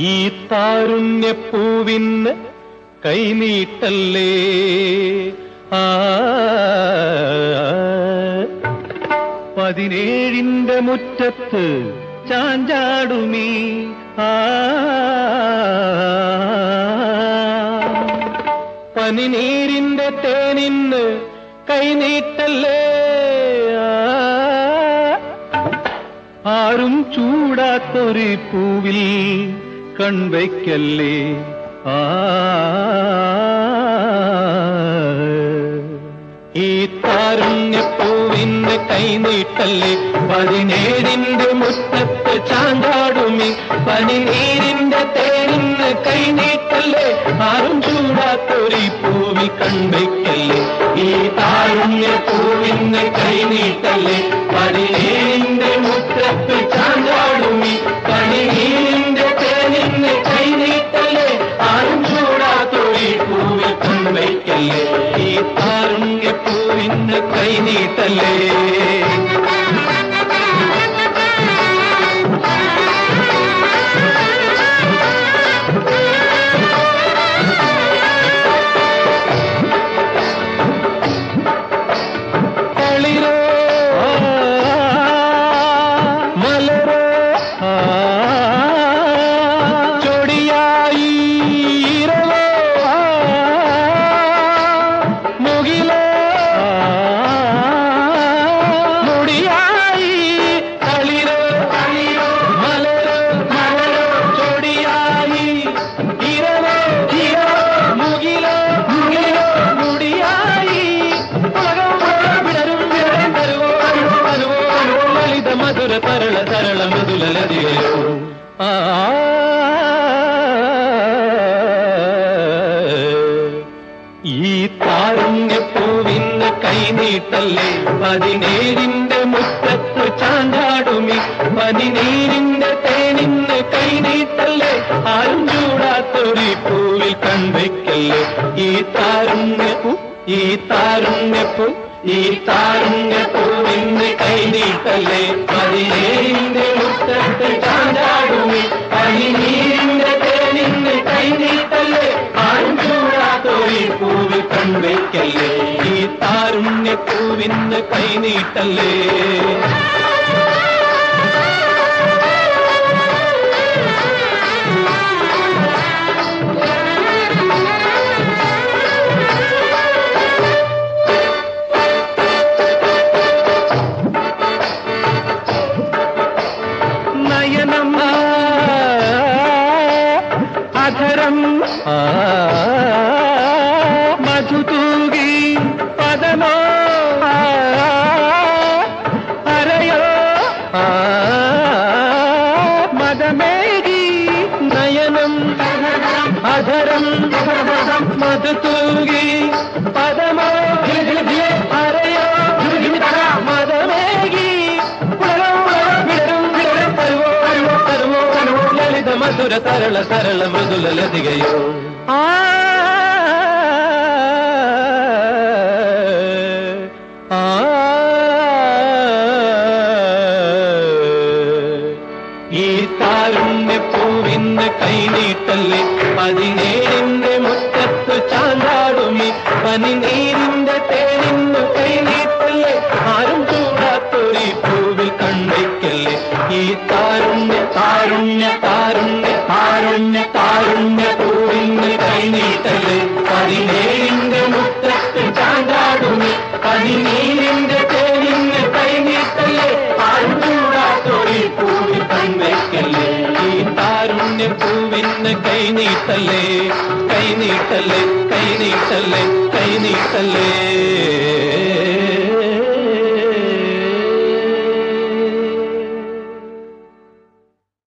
ഈ താരുണ്യപ്പൂവിന് കൈനീട്ടല്ലേ ആ പതിനേഴിന്റെ മുറ്റത്ത് ചാഞ്ചാടുമീ ആ പനിനീരിന്റെ തേനിന്ന് കൈനീട്ടല്ലേ ആ ആരും ചൂടാത്തൊരു പൂവിൽ കൺവയ്ക്കല്ലേ ആ ഈ താരുണ്യപ്പൂവിന്റെ കൈനീട്ടല്ലേ പതിനേഴിന്റെ മുറ്റത്ത് ചാണ്ടാടുമി പനിനീരിന്റെ തേനിന്ന് കൈനീട്ടല്ലേ ആരും ചൂടാത്തൊരു പൂവിൽ കൺവയ്ക്കല്ലേ ഈ താരുണ്യപ്പൂവിന്റെ കൈനീട്ടല്ലേ പതിനേഴിന്റെ മുറ്റത്ത് ചാണ്ടാടുമി പനിനീരിന്റെ തേനിന്ന് കൈനീട്ടല്ലേ ആരും ചൂടാത്തൊരു പൂവിൽ കൺവയ്ക്കല്ലേ ഈ താരുണ്യപ്പൂവിന് കൈനീട്ടല്ലേ കളിരോ മലരോ ചൊടിയായി ഇരവോ മുകിലോ മുടിയായി കളിരോ മലരോ മലരോ ചൊടിയായി ഇരവോ ഇരവോ മുകിലോ മുകിലോ മുടിയായി ഉലകം മുഴുവൻ വിടരും വിടരും തരുവോ തരുവോ തരുവോ തരുവോ ലളിത മധുര തരള തരള മൃദുല ലതികയോ ആ ഈ താരുണ്യപ്പൂവിന് കൈനീട്ടല്ലേ പതിനേഴിന്റെ മുറ്റത്ത് ചാണ്ടാടുമി പതിനീരിന്റെ തേനിന്ന് കൈനീട്ടല്ലേ ആരും ചൂടാത്തൊരു പൂവിൽ കൺവയ്ക്കല്ലേ ഈ താരുണ്യപ്പൂ ഈ താരുണ്യപ്പൂ ഈ താരുണ്യപ്പൂവിന് കൈനീട്ടല്ലേ പതിനേഴിന്റെ മുറ്റത്ത് ചാണ്ടാടുമി പതിനീരിന്റെ തേനിന്ന് കൈനീട്ടല്ലേ ആരും ചൂടാത്തൊരു പൂവിൽ കൺവയ്ക്കല്ലേ ഈ താരുണ്യപ്പൂവിന് കൈനീട്ടല്ലേ നയനം അധരം മധുതൂകി പദമോ അരയോ മതമേകി നയനം അധരം മധുതൂകി പദമോ അരയോ മതമേകി ഉലകം ഉലകം വിടരും വിടരും തരുവോ തരുവോ തരുവോ തരുവോ ലളിത മധുര തരള തരള മൃദുല ലതികയോ ആ ആ ഈ താരുണ്യപ്പൂവിന് കൈനീട്ടല്ലേ പതിനേഴിന്റെ മുറ്റത്ത് ചാണ്ടാടുമി പനിനീരിന്റെ തേനിന്ന് കൈനീട്ടല്ലേ ആരും ചൂടാത്തൊരു പൂവിൽ കൺവയ്ക്കല്ലേ ഈ താരുണ്യ താരുണ്യ താരുണ്യ താരുണ്യ താരുണ്യ പൂവിന് കൈനീട്ടല്ലേ പതിനേഴിന്റെ മുറ്റത്ത് ചാണ്ടാടുമി പനിനീരിന്റെ തേനിന്ന് കൈനീട്ടല്ലേ ആരും ചൂടാത്തൊരു പൂവിൽ കൺവയ്ക്കല്ലേ ഈ താരുണ്യ പൂവിന് കൈനീട്ടല്ലേ കൈനീട്ടല്ലേ കൈനീട്ടല്ലേ കൈനീട്ടല്ലേ